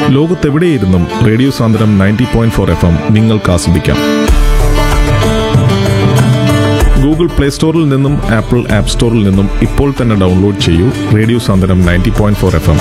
ലോകത്തെവിടെയിരുന്നും radio Sandram ninety point four F M നിങ്ങൾക്ക് ആസ്വദിക്കാം Google play സ്റ്റോറിൽ നിന്നും ആപ്പിൾ ആപ്പ് സ്റ്റോറിൽ നിന്നും ഇപ്പോൾ തന്നെ ഡൗൺലോഡ് ചെയ്യൂ radio Sandram ninety point four F M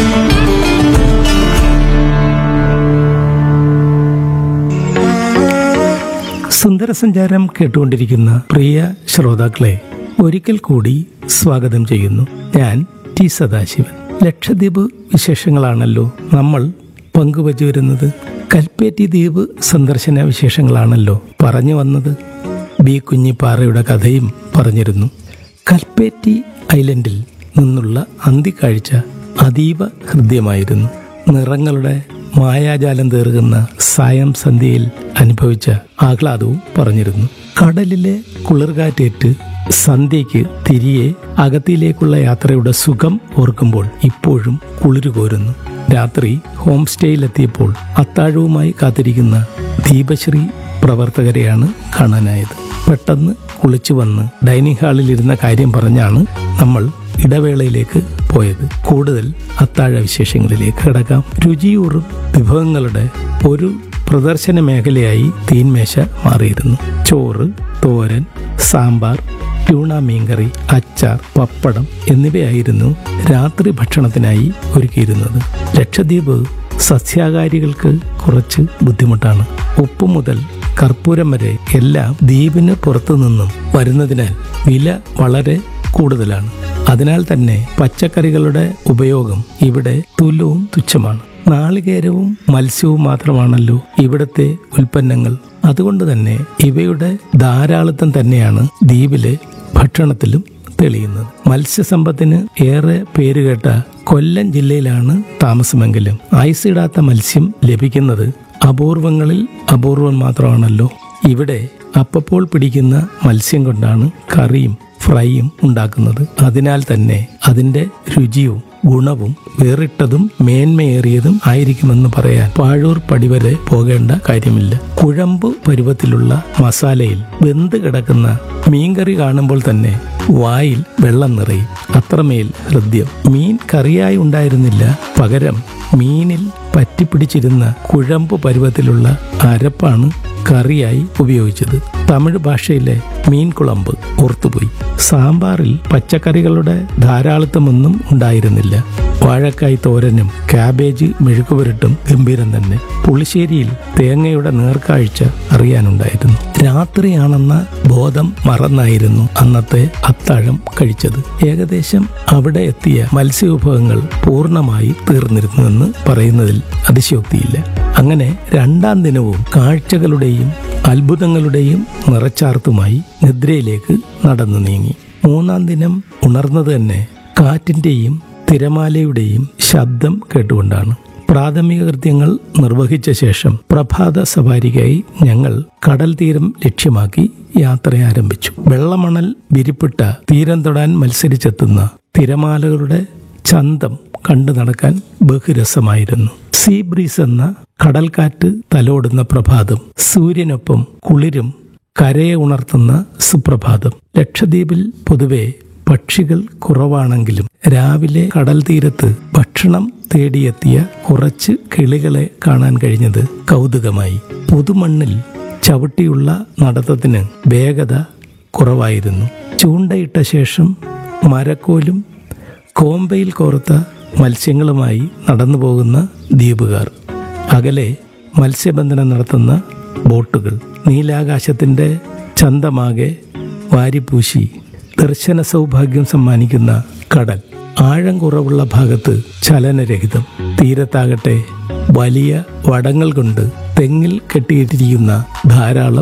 സുന്ദരസഞ്ചാരം കേട്ടുകൊണ്ടിരിക്കുന്ന പ്രിയ ശ്രോതാക്കളെ ഒരിക്കൽ കൂടി സ്വാഗതം ചെയ്യുന്നു ഞാൻ ടി സദാശിവൻ ലക്ഷദ്വീപ് വിശേഷങ്ങളാണല്ലോ നമ്മൾ പങ്കുവച്ചു വരുന്നത് കൽപ്പേറ്റി ദ്വീപ് സന്ദർശന വിശേഷങ്ങളാണല്ലോ പറഞ്ഞു വന്നത് ബി കുഞ്ഞിപ്പാറയുടെ കഥയും പറഞ്ഞിരുന്നു കൽപ്പേറ്റി ഐലൻഡിൽ നിന്നുള്ള അന്തിക്കാഴ്ച അതീവ ഹൃദ്യമായിരുന്നു നിറങ്ങളുടെ മായാജാലം തീർക്കുന്ന സായം സന്ധ്യയിൽ അനുഭവിച്ച ആഹ്ലാദവും പറഞ്ഞിരുന്നു കടലിലെ കുളിർകാറ്റേറ്റ് സന്ധ്യയ്ക്ക് തിരികെ അകത്തിലേക്കുള്ള യാത്രയുടെ സുഖം ഓർക്കുമ്പോൾ ഇപ്പോഴും കുളിരു കോരുന്നു രാത്രി ഹോം സ്റ്റേയിലെത്തിയപ്പോൾ അത്താഴവുമായി കാത്തിരിക്കുന്ന ദീപശ്രീ പ്രവർത്തകരെയാണ് കാണാനായത് പെട്ടെന്ന് കുളിച്ചു വന്ന് ഡൈനിങ് ഹാളിൽ ഇരുന്ന കാര്യം പറഞ്ഞാണ് നമ്മൾ ഇടവേളയിലേക്ക് പോയത് കൂടുതൽ അത്താഴ വിശേഷങ്ങളിലേക്ക് കിടക്കാം രുചിയൂറും വിഭവങ്ങളുടെ ഒരു പ്രദർശന മേഖലയായി തീൻമേശ മാറിയിരുന്നു ചോറ് തോരൻ സാമ്പാർ ട്യൂണ മീൻകറി അച്ചാർ പപ്പടം എന്നിവയായിരുന്നു രാത്രി ഭക്ഷണത്തിനായി ഒരുക്കിയിരുന്നത് ലക്ഷദ്വീപ് സസ്യാഹാരികൾക്ക് കുറച്ച് ബുദ്ധിമുട്ടാണ് ഉപ്പ് മുതൽ കർപ്പൂരം വരെ എല്ലാം ദ്വീപിന് പുറത്തു നിന്നും വരുന്നതിനാൽ വില വളരെ കൂടുതലാണ് അതിനാൽ തന്നെ പച്ചക്കറികളുടെ ഉപയോഗം ഇവിടെ തുലവും തുച്ഛമാണ് നാളികേരവും മത്സ്യവും മാത്രമാണല്ലോ ഇവിടുത്തെ ഉൽപ്പന്നങ്ങൾ അതുകൊണ്ട് തന്നെ ഇവയുടെ ധാരാളിത്തം തന്നെയാണ് ദ്വീപിലെ ഭക്ഷണത്തിലും തെളിയുന്നത് മത്സ്യസമ്പത്തിന് ഏറെ പേരുകേട്ട കൊല്ലം ജില്ലയിലാണ് താമസമെങ്കിലും ഐസിടാത്ത മത്സ്യം ലഭിക്കുന്നത് അപൂർവങ്ങളിൽ അപൂർവം മാത്രമാണല്ലോ ഇവിടെ അപ്പപ്പോൾ പിടിക്കുന്ന മത്സ്യം കൊണ്ടാണ് കറിയും ഫ്രൈയും ഉണ്ടാക്കുന്നത് അതിനാൽ തന്നെ അതിന്റെ രുചിയും ഗുണവും വേറിട്ടതും മേന്മയേറിയതും ആയിരിക്കുമെന്ന് പറയാൻ പാഴൂർ പടി വരെ പോകേണ്ട കാര്യമില്ല കുഴമ്പ് പരുവത്തിലുള്ള മസാലയിൽ വെന്ത് കിടക്കുന്ന മീൻകറി കാണുമ്പോൾ തന്നെ വായിൽ വെള്ളം നിറയും അത്രമേൽ ഹൃദ്യം മീൻ കറിയായി ഉണ്ടായിരുന്നില്ല പകരം മീനിൽ പറ്റിപ്പിടിച്ചിരുന്ന കുഴമ്പ് പരുവത്തിലുള്ള അരപ്പാണ് കറിയായി ഉപയോഗിച്ചത് തമിഴ് ഭാഷയിലെ മീൻ കുളമ്പ് ഓർത്തുപോയി സാമ്പാറിൽ പച്ചക്കറികളുടെ ധാരാളിത്തമൊന്നും ഉണ്ടായിരുന്നില്ല വാഴക്കായ് തോരനും കാബേജ് മെഴുക്കുപുരട്ടും ഗംഭീരം തന്നെ പുളിശ്ശേരിയിൽ തേങ്ങയുടെ നേർക്കാഴ്ച അറിയാനുണ്ടായിരുന്നു രാത്രിയാണെന്ന ബോധം മറന്നായിരുന്നു അന്നത്തെ അത്താഴം കഴിച്ചത് ഏകദേശം അവിടെ എത്തിയ മത്സ്യവിഭവങ്ങൾ പൂർണ്ണമായി തീർന്നിരുന്നുവെന്ന് പറയുന്നതിൽ അതിശയോക്തിയില്ല അങ്ങനെ രണ്ടാം ദിനവും കാഴ്ചകളുടെയും അത്ഭുതങ്ങളുടെയും നിറച്ചാർത്തുമായി നിദ്രയിലേക്ക് നടന്നു നീങ്ങി മൂന്നാം ദിനം ഉണർന്നത് തന്നെ കാറ്റിന്റെയും തിരമാലയുടെയും ശബ്ദം കേട്ടുകൊണ്ടാണ് പ്രാഥമിക കൃത്യങ്ങൾ നിർവഹിച്ച ശേഷം പ്രഭാത സവാരിക്കായി ഞങ്ങൾ കടൽ തീരം ലക്ഷ്യമാക്കി യാത്ര ആരംഭിച്ചു വെള്ളമണൽ വിരിപ്പിട്ട തീരം തൊടാൻ മത്സരിച്ചെത്തുന്ന തിരമാലകളുടെ ചന്തം കണ്ടു നടക്കാൻ ബഹുരസമായിരുന്നു സീ ബ്രീസ് എന്ന കടൽക്കാറ്റ് തലോടുന്ന പ്രഭാതം സൂര്യനൊപ്പം കുളിരും കരയെ ഉണർത്തുന്ന സുപ്രഭാതം ലക്ഷദ്വീപിൽ പൊതുവെ പക്ഷികൾ കുറവാണെങ്കിലും രാവിലെ കടൽ തീരത്ത് ഭക്ഷണം തേടിയെത്തിയ കുറച്ച് കിളികളെ കാണാൻ കഴിഞ്ഞത് കൗതുകമായി പുതുമണ്ണിൽ ചവിട്ടിയുള്ള നടത്തത്തിന് വേഗത കുറവായിരുന്നു ചൂണ്ടയിട്ട ശേഷം മരക്കോലും കോമ്പയിൽ കോർത്ത മത്സ്യങ്ങളുമായി നടന്നു പോകുന്ന ദ്വീപുകാർ അകലെ മത്സ്യബന്ധനം നടത്തുന്ന ബോട്ടുകൾ നീലാകാശത്തിൻ്റെ ചന്തമാകെ വാരിപ്പൂശി ദർശന സൗഭാഗ്യം സമ്മാനിക്കുന്ന കടൽ ആഴം കുറവുള്ള ഭാഗത്ത് ചലനരഹിതം തീരത്താകട്ടെ വലിയ വടങ്ങൾ കൊണ്ട് തെങ്ങിൽ കെട്ടിയിട്ടിരിക്കുന്ന ധാരാളം